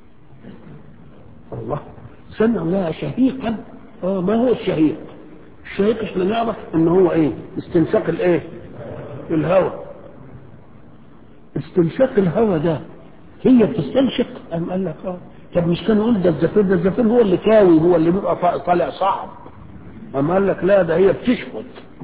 الله سمعوا لها شهيقا اه ما هو الشهيق الشهيق احنا نعرف ان هو ايه استنشاق الايه الهواء استنشاق الهواء ده هي بتستنشق ام قال لك اه طب مش كان يقول ده الزفير ده الزفير هو اللي كاوي هو اللي بيبقى طا- طالع صعب ام قال لك لا ده هي بتشفط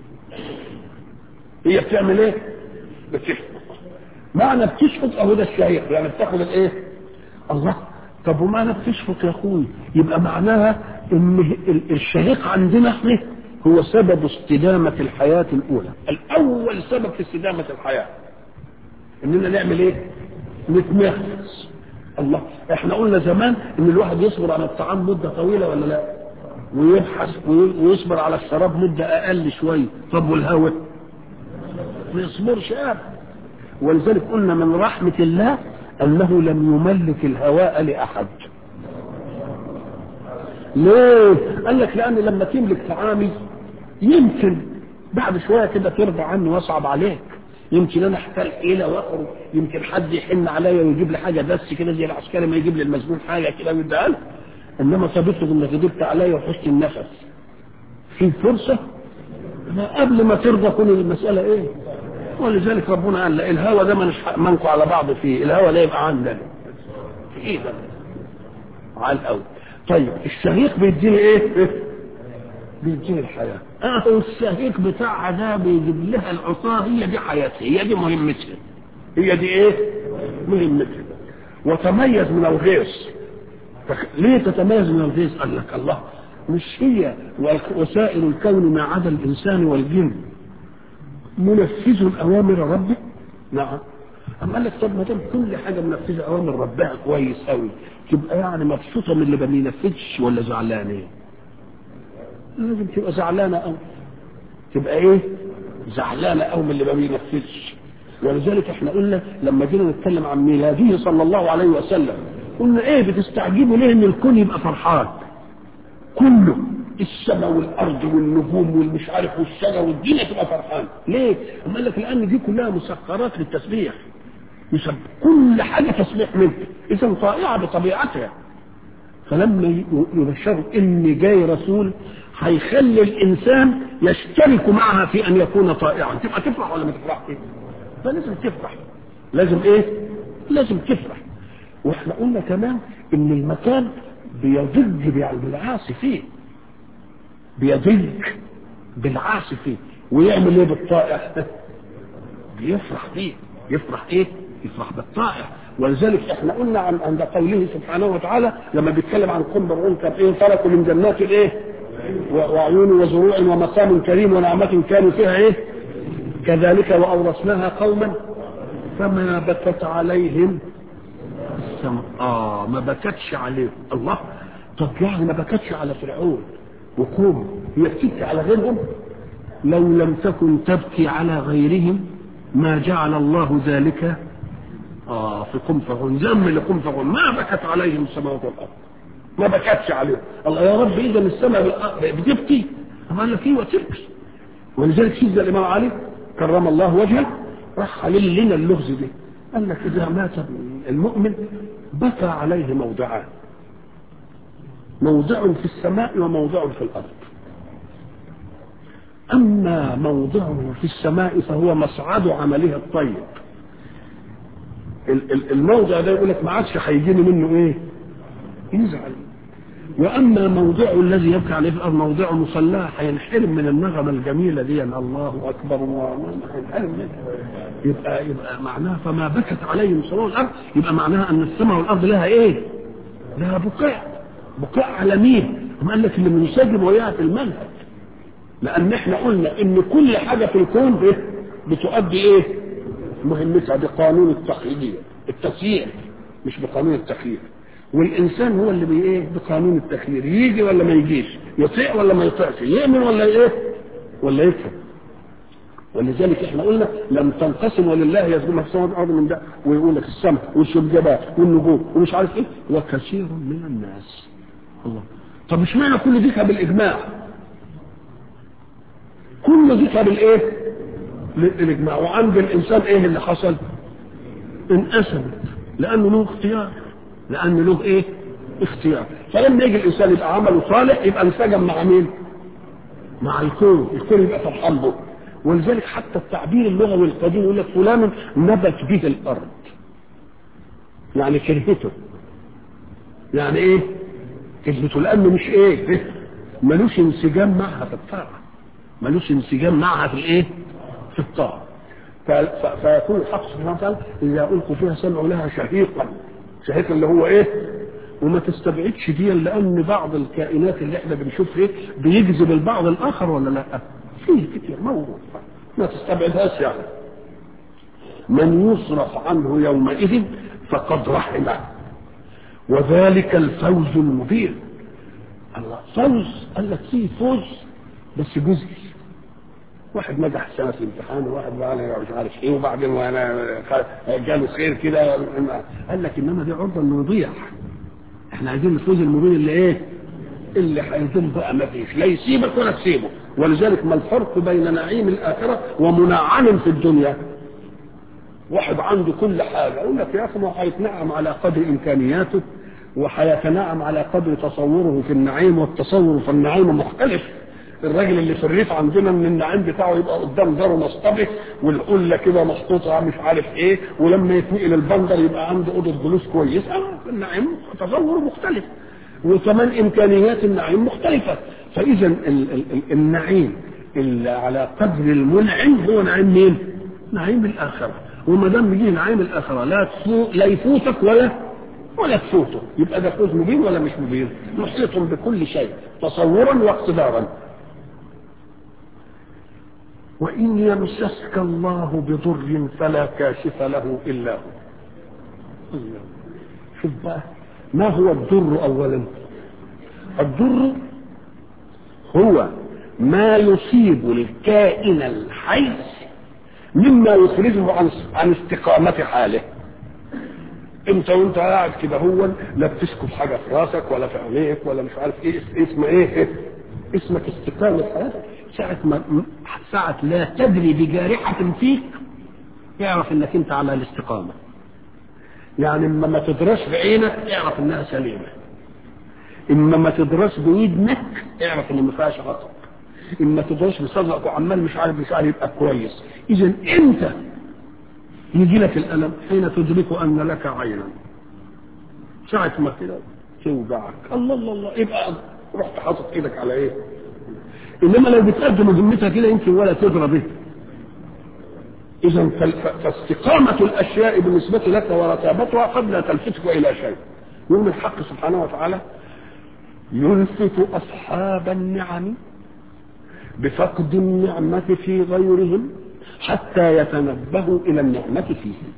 هي بتعمل ايه بتشفط معنى بتشفط اهو ده الشهيق يعني بتاخد الايه الله طب ومعنى بتشفط يا اخوي يبقى معناها ان ال- الشهيق عندنا احنا هو سبب استدامة الحياة الأولى الأول سبب في استدامة الحياة إننا نعمل إيه؟ نتنفس الله إحنا قلنا زمان إن الواحد يصبر على الطعام مدة طويلة ولا لا؟ ويبحث وي- ويصبر على الشراب مدة أقل شوية طب والهواء؟ ما يصبرش أبدا ولذلك قلنا من رحمة الله أنه لم يملك الهواء لأحد ليه؟ قال لك لأن لما تملك طعامي يمكن بعد شوية كده ترضى عني وأصعب عليك يمكن أنا أحتاج حيلة وأخرج يمكن حد يحن عليا ويجيب لي حاجة بس كده زي العسكري ما يجيب لي المسجون حاجة كده ويديها له إنما ثابت إنك قدرت عليا وحسن النفس في فرصة ما قبل ما ترضى كل المسألة إيه؟ ولذلك ربنا قال لا الهوى ده مش منكم على بعض فيه الهوى ده يبقى عندنا في ايه ده على الاول طيب الشهيق بيديني ايه بيديني الحياه اهو الشهيق بتاعها ده بيجيب لها العصاه هي دي حياتها هي دي مهمتها هي دي ايه مهمتها وتميز من الغيظ فك- ليه تتميز من الغيظ قال لك الله مش هي وسائر الكون ما عدا الانسان والجن منفذ اوامر ربه نعم اما قال لك طب ما دام كل حاجه منفذه اوامر ربها كويس قوي تبقى يعني مبسوطه من اللي ما بينفذش ولا زعلانه لازم تبقى زعلانه قوي تبقى ايه زعلانه قوي من اللي ما بينفذش ولذلك احنا قلنا لما جينا نتكلم عن ميلاده صلى الله عليه وسلم قلنا ايه بتستعجبوا ليه ان الكون يبقى فرحان كله السماء والارض والنجوم والمش عارف والشجر والدنيا تبقى فرحان ليه؟ أما قال لك لان دي كلها مسخرات للتسبيح يسب كل حاجه تسبيح منه اذا طائعه بطبيعتها فلما ي- يبشروا ان جاي رسول هيخلي الانسان يشترك معها في ان يكون طائعا تبقى تفرح ولا ما تفرحش فلازم تفرح لازم ايه لازم تفرح واحنا قلنا كمان ان المكان بيضج بالعاصي فيه بيضج بالعاصي فيه ويعمل ايه بالطائع بيفرح فيه يفرح ايه يفرح بالطائع ولذلك احنا قلنا عن عند قوله سبحانه وتعالى لما بيتكلم عن قوم فرعون كان ايه تركوا من جنات الايه و- وعيون وزروع ومقام كريم ونعمة كانوا فيها ايه كذلك واورثناها قوما فما بكت عليهم السماء اه ما بكتش عليهم الله طب يعني ما بكتش على فرعون وقوم هي بتبكي على غيرهم لو لم تكن تبكي على غيرهم ما جعل الله ذلك اه في قم فرعون ذم لقم فرعون ما بكت عليهم السماوات والارض ما بكتش عليهم الله يا رب اذا السماء والأرض بتبكي قال لك ايوه تبكي ولذلك سيدنا الامام علي كرم الله وجهه راح حلل لنا اللغز ده قال لك اذا مات المؤمن بكى عليه موضعان موضع في السماء وموضع في الارض اما موضعه في السماء فهو مصعد عمله الطيب الموضع ده يقول لك ما عادش هيجيني منه ايه يزعل واما موضعه الذي يبكي عليه في الارض موضع مصلاه هينحرم من النغمه الجميله دي الله اكبر هينحرم منها يبقى يبقى معناها فما بكت عليهم سماء الارض يبقى معناها ان السماء والارض لها ايه؟ لها بكاء بكاء على مين؟ هم قال لك اللي بنسجل وياها في المنهج لان احنا قلنا ان كل حاجه في الكون إيه؟ بتؤدي ايه؟ مهمتها بقانون التخيير التسيير مش بقانون التخيير والانسان هو اللي بي ايه بقانون التخيير يجي ولا ما يجيش يطيع ولا ما يطيعش يؤمن ولا ايه ولا يكفر ولذلك احنا قلنا لم تنقسم ولله يسجد ما في السماوات والارض من ده ويقول لك السماء والشجبات والنجوم ومش عارف ايه وكثير من الناس الله طب مش معنى كل دي بالاجماع كل دي بالايه بالاجماع وعند الانسان ايه اللي حصل انقسمت لانه له اختيار لان له ايه اختيار فلما يجي الانسان يبقى عمله صالح يبقى انسجم مع مين مع الكون الكون يبقى فرحان به ولذلك حتى التعبير اللغوي القديم يقول لك فلان نبت به الارض يعني كرهته يعني ايه كرهته لانه مش ايه ملوش انسجام معها في الطاعه ملوش انسجام معها في الايه في الطاعه فيكون الحق سبحانه وتعالى اذا القوا فيها سمعوا لها شهيقا شهيق اللي هو ايه وما تستبعدش دي لان بعض الكائنات اللي احنا بنشوفها ايه بيجذب البعض الاخر ولا لا فيه كتير موجود ما تستبعدهاش يعني من يصرف عنه يومئذ فقد رحمه وذلك الفوز المبين الله فوز قال لك فيه فوز بس جزئي واحد نجح سنة في امتحان وواحد بقى مش عارف ايه وبعدين وانا جاله خير كده قال لك انما دي عرضه انه يضيع احنا عايزين الفوز المبين اللي ايه؟ اللي هيضم بقى ما فيش لا يسيبك ولا تسيبه ولذلك ما الفرق بين نعيم الاخره ومنعم في الدنيا؟ واحد عنده كل حاجه يقول لك يا اخي ما هيتنعم على قدر امكانياته وهيتنعم على قدر تصوره في النعيم والتصور في النعيم مختلف الراجل اللي في الريف عندنا من النعيم بتاعه يبقى قدام داره مصطبه والقله كده محطوطه مش عارف ايه ولما يتنقل البندر يبقى عنده اوضه جلوس كويس اه النعيم تصوره مختلف وكمان امكانيات النعيم مختلفه فاذا ال- ال- ال- النعيم اللي على قدر المنعم هو نعيم مين؟ نعيم الاخره وما دام يجي نعيم الاخره لا تفو لا يفوتك ولا ولا تفوته يبقى ده فوز مبين ولا مش مبين؟ محيط بكل شيء تصورا واقتدارا وإن يمسسك الله بضر فلا كاشف له إلا هو شوف بقى ما هو الضر أولا الضر هو ما يصيب الكائن الحي مما يخرجه عن عن استقامة حاله انت وانت قاعد كده هو لا بتسكب حاجه في راسك ولا في عينيك ولا مش عارف ايه اسمه ايه اسمك استقامه حياتك ساعة ما ساعة لا تدري بجارحة فيك اعرف انك انت على الاستقامة يعني اما ما تدرس بعينك اعرف انها سليمة اما ما تدرس بودنك اعرف ان ما فيهاش خطأ اما تدرس بصدرك وعمال مش عارف مش عارف يبقى كويس اذا انت يجي لك الالم حين تدرك ان لك عينا ساعة ما كده توجعك الله الله الله يبقى رحت حاطط ايدك على ايه انما لو بتقدم مهمتها كده يمكن ولا تدرى به اذا فاستقامة الاشياء بالنسبة لك ورتابتها قد لا تلفتك الى شيء يوم الحق سبحانه وتعالى يلفت اصحاب النعم بفقد النعمة في غيرهم حتى يتنبهوا الى النعمة فيهم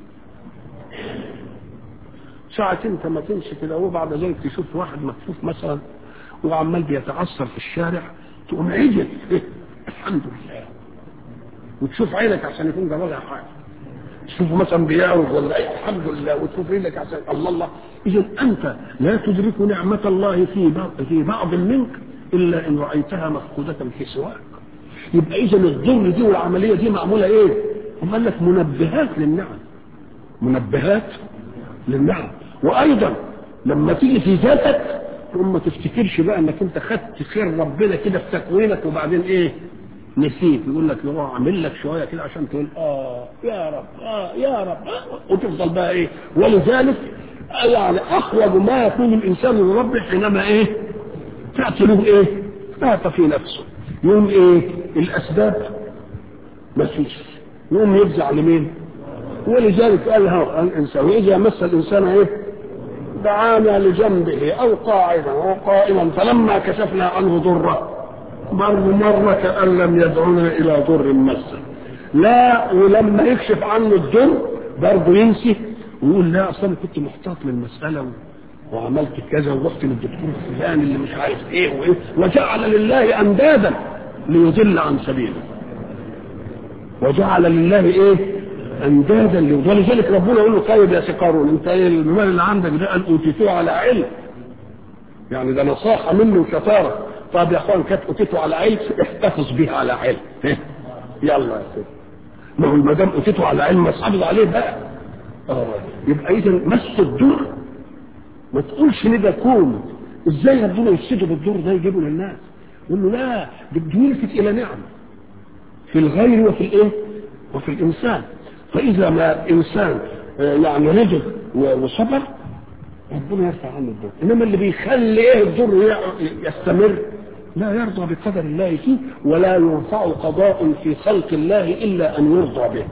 ساعة انت ما تمشي كده وبعد ذلك تشوف واحد مكفوف مثلا وعمال بيتعثر في الشارع تقوم عجل إيه؟ الحمد لله وتشوف عينك عشان يكون جمالها حاجه تشوف مثلا بيعرض ولا ايه الحمد لله وتشوف رجلك عشان الله الله اذا انت لا تدرك نعمه الله في بعض في بعض منك الا ان رايتها مفقوده في سواك يبقى اذا الضر دي والعمليه دي معموله ايه؟ هم قال لك منبهات للنعم منبهات للنعم وايضا لما تيجي في ذاتك ثم ما تفتكرش بقى انك انت خدت خير ربنا كده في تكوينك وبعدين ايه نسيت يقول لك يروح اعمل لك شويه كده عشان تقول اه يا رب اه يا رب آه وتفضل بقى ايه ولذلك يعني اخرج ما يكون الانسان من ربه حينما ايه تاتي له ايه تاتي في نفسه يقوم ايه الاسباب ما فيش يقوم يفزع لمين ولذلك قال ها الانسان واذا مس الانسان ايه دعانا لجنبه او قاعدا او قائما فلما كشفنا عنه ضره مر مرة كأن لم يدعونا إلى ضر مسه لا ولما يكشف عنه الضر برضه ينسي ويقول لا أصلا كنت محتاط للمسألة و... وعملت كذا ورحت للدكتور فلان اللي مش عارف ايه وايه وجعل لله اندادا ليضل عن سبيله وجعل لله ايه اندادا ولذلك ربنا يقول له طيب يا سقارون انت ايه المال اللي عندك ده قال اوتيتوه على علم يعني ده نصاحه منه وشطاره طب يا اخوان كانت اوتيته على علم احتفظ بها على علم يلا يا سيدي ما هو ما دام اوتيته على علم اصحابه عليه بقى اه يبقى اذا مس الدر ما تقولش ان ده كون ازاي ربنا يفسده بالدور ده يجيبه للناس يقول له لا بده يلفت الى نعم في الغير وفي الايه وفي الانسان فاذا ما انسان يعني رجل وصبر ربنا يرفع عنه الضر انما اللي بيخلي ايه الضر يستمر لا يرضى بقدر الله فيه ولا ينفع قضاء في خلق الله الا ان يرضى به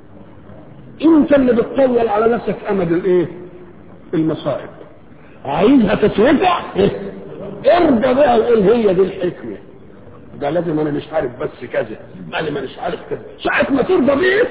انت اللي بتطول على نفسك امد الايه المصائب عايزها تترفع ارضى بقى وقول هي دي الحكمه ده لازم انا مش عارف بس كذا انا مش عارف كذا ساعه ما ترضى بيه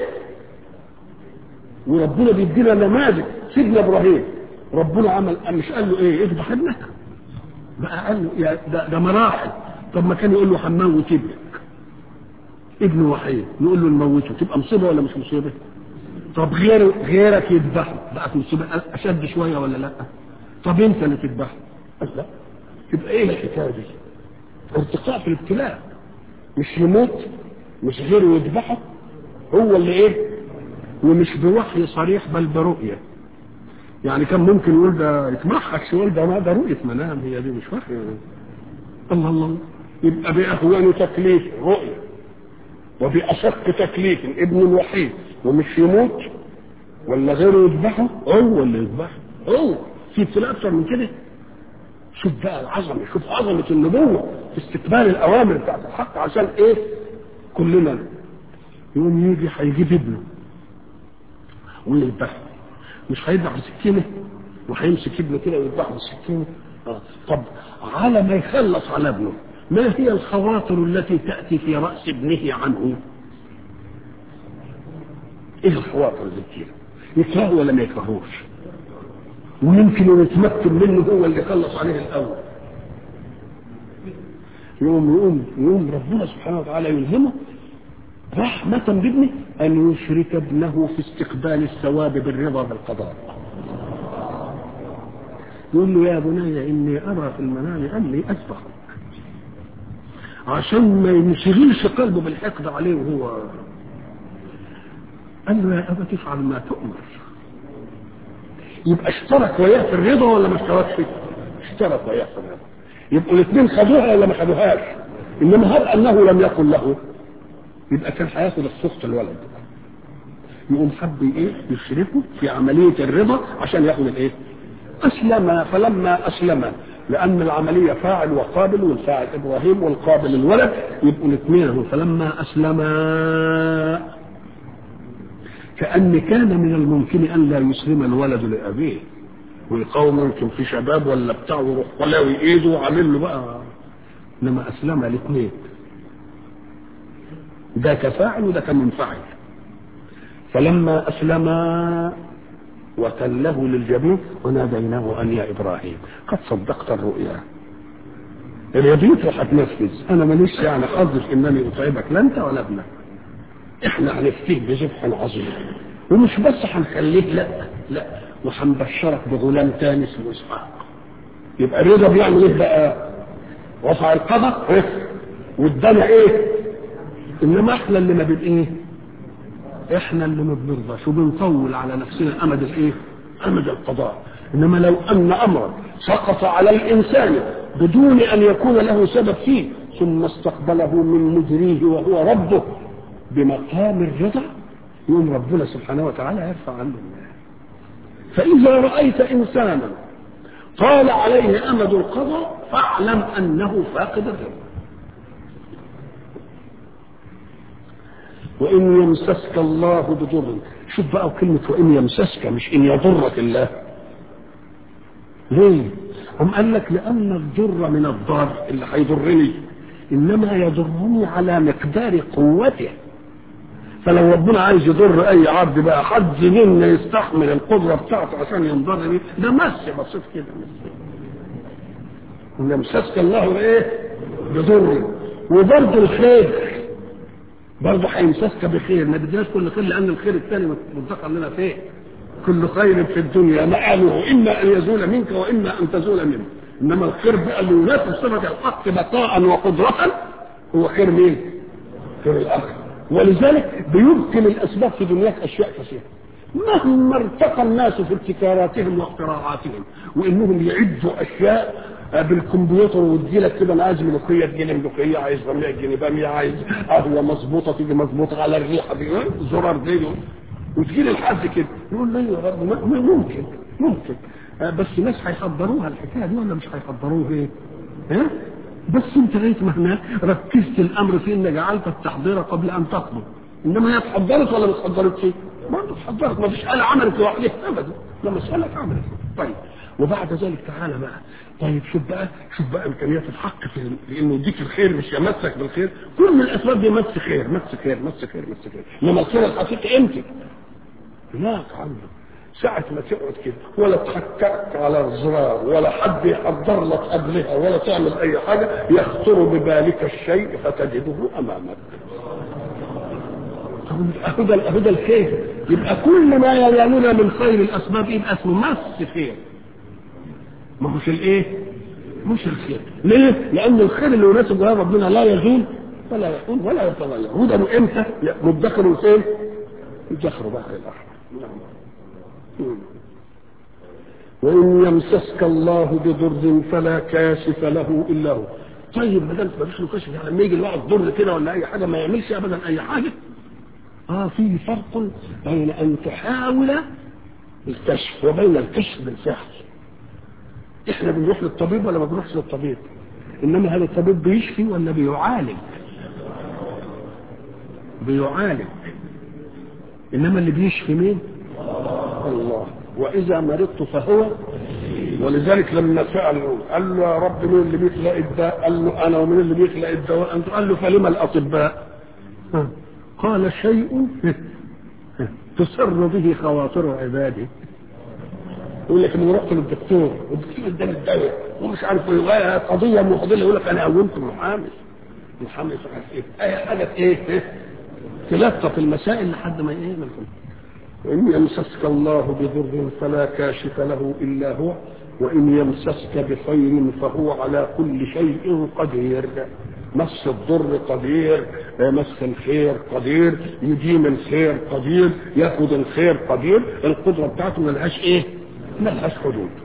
وربنا بيدينا نماذج سيدنا ابراهيم ربنا عمل مش قال له ايه اذبح ابنك بقى قال له يا ده, ده مراحل طب ما كان يقول له هنموت ابنك ابن وحيد نقول له نموته تبقى مصيبه ولا مش مصيبه طب غير غيرك يذبحه بقت مصيبه اشد شويه ولا لا طب انت اللي تذبحه لا تبقى ايه الحكايه دي ارتقاء في الابتلاء مش يموت مش غيره يذبحه هو اللي ايه ومش بوحي صريح بل برؤيه يعني كان ممكن يقول ده يتمحك يقول ده ما ده رؤيه منام هي دي مش وحي الله الله يبقى باهون تكليف رؤيه وبأشق تكليف ابن الوحيد ومش يموت ولا غيره يذبحه هو اللي يذبحه هو في ابتلاء اكتر من كده شوف بقى العظمه شوف عظمه النبوه في استقبال الاوامر بتاعت الحق عشان ايه كلنا يقوم يجي هيجيب ابنه ويذبحه مش هيذبح بسكينه وهيمسك ابنه كده ويذبحه بالسكينه آه. طب على ما يخلص على ابنه ما هي الخواطر التي تأتي في رأس ابنه عنه ايه الخواطر اللي كتير يكرهه ولا ما يكرهوش ويمكن يتمكن منه هو اللي يخلص عليه الاول يوم يقوم يقوم ربنا سبحانه وتعالى يلهمه رحمة بابنه أن يشرك ابنه في استقبال الثواب بالرضا بالقضاء يقول له يا بني إني أرى في المنام أني أذبحك عشان ما ينشغلش قلبه بالحقد عليه وهو قال له يا أبا تفعل ما تؤمر يبقى اشترك وياه في الرضا ولا ما اشتركش؟ اشترك وياه في الرضا يبقوا الاثنين خدوها ولا ما خدوهاش انما هل انه لم يقل له يبقى كان هياخد السخط الولد يقوم حب ايه يشركه في عمليه الرضا عشان ياخد الايه اسلم فلما اسلم لان العمليه فاعل وقابل والفاعل ابراهيم والقابل الولد يبقوا الاثنين فلما اسلما كأن كان من الممكن أن لا يسلم الولد لأبيه ويقاوم يمكن في شباب ولا بتاع ويروح قلاوي ايده وعامل له بقى انما اسلم الاثنين ده كفاعل وده كمنفعل فلما اسلما وتله للجبين وناديناه ان يا ابراهيم قد صدقت الرؤيا اليبيت وهتنفذ انا ماليش يعني حظ في انني اتعبك لا انت ولا ابنك احنا هنفتيه بذبح عظيم ومش بس هنخليه لا لا وهنبشرك بغلام تاني اسمه اسحاق يبقى الرضا بيعمل ايه بقى؟ رفع القدر إيه؟ وادانا ايه؟ انما احنا اللي ما بن ايه احنا اللي ما بنرضاش وبنطول على نفسنا امد الايه امد القضاء انما لو ان امرا سقط على الانسان بدون ان يكون له سبب فيه ثم استقبله من مجريه وهو ربه بمقام الرضا يوم ربنا سبحانه وتعالى يرفع عنه الله فاذا رايت انسانا طال عليه امد القضاء فاعلم انه فاقد الرضا وإن يمسسك الله بضر شوف بقى كلمة وإن يمسسك مش إن يضرك الله ليه؟ هم قال لك لأن الضر من الضار اللي هيضرني إنما يضرني على مقدار قوته فلو ربنا عايز يضر أي عبد بقى حد منا يستحمل القدرة بتاعته عشان ينضر بيه ده مس بسيط كده إن يمسسك الله بإيه؟ بضر وبرضه الخير برضه هيمسسك بخير ما بدناش كل خير لان الخير الثاني متذكر لنا فيه كل خير في الدنيا مآله اما ان يزول منك واما ان تزول منه انما الخير بقى اللي يناسب صفه الحق بقاء وقدره هو خير مين؟ خير الاخر ولذلك بيبطل الاسباب في دنياك اشياء كثيره مهما ارتقى الناس في ابتكاراتهم واختراعاتهم وانهم يعدوا اشياء بالكمبيوتر وتجي لك كده انا عايز ملوخيه تجي لي ملوخيه عايز باميه تجي لي باميه عايز قهوه مظبوطه تيجي مظبوطه على الريحه دي زرار دي وتجي لي لحد كده يقول لي يا رب ممكن ممكن بس ناس هيحضروها الحكايه دي ولا مش هيحضروها ايه؟ ها؟ بس انت لقيت ما هناك ركزت الامر في ان جعلت التحضير قبل ان تقبض انما هي اتحضرت ولا ما اتحضرتش؟ برضه اتحضرت ما فيش آلة عملت لوحدها ابدا ده مسألة عملت طيب وبعد ذلك تعالى بقى طيب شوف بقى شوف بقى امكانيات الحق في لانه يديك الخير مش يمسك بالخير كل الاسباب دي مس خير مس خير مس خير مس خير انما الخير الحقيقي امتى؟ هناك عنده ساعة ما تقعد كده ولا تحكك على الزرار ولا حد يحضر لك قبلها ولا تعمل أي حاجة يخطر ببالك الشيء فتجده أمامك. طب هدى هدى الخير يبقى كل ما ينالنا من خير الأسباب يبقى اسمه مس خير. ما هوش الايه؟ مش الخير. ليه؟ لأن الخير اللي يناسب جلال ربنا لا يزول ولا يقول ولا يتغير. هدى امتى؟ مدخر فين؟ يدخر بقى الآخر. نعم. وإن يمسسك الله بضر فلا كاشف له إلا هو طيب ما دام مفيش له كشف يعني لما يجي الواحد ضر كده ولا أي حاجة ما يعملش أبدا أي حاجة آه في فرق بين أن تحاول الكشف وبين الكشف بالفعل إحنا بنروح للطبيب ولا ما بنروحش للطبيب إنما هذا الطبيب بيشفي ولا بيعالج بيعالج إنما اللي بيشفي مين؟ الله واذا مرضت فهو ولذلك لما سال قال له يا رب مين اللي بيخلق الداء؟ قال له انا ومين اللي بيخلق الدواء؟ انت قال له فلما الاطباء؟ قال شيء تسر به خواطر عبادي يقول لك انا رحت للدكتور والدكتور اداني الدواء ومش عارف ايه قضيه معضله يقول لك انا قومت محامي محامي مش عارف ايه اي حاجه ايه تلطف المسائل لحد ما ايه ما وإن يمسسك الله بضر فلا كاشف له إلا هو وإن يمسسك بخير فهو على كل شيء قدير مس الضر قدير مس الخير قدير يديم الخير قدير ياخذ الخير قدير القدرة بتاعته ملهاش ايه ملهاش حدود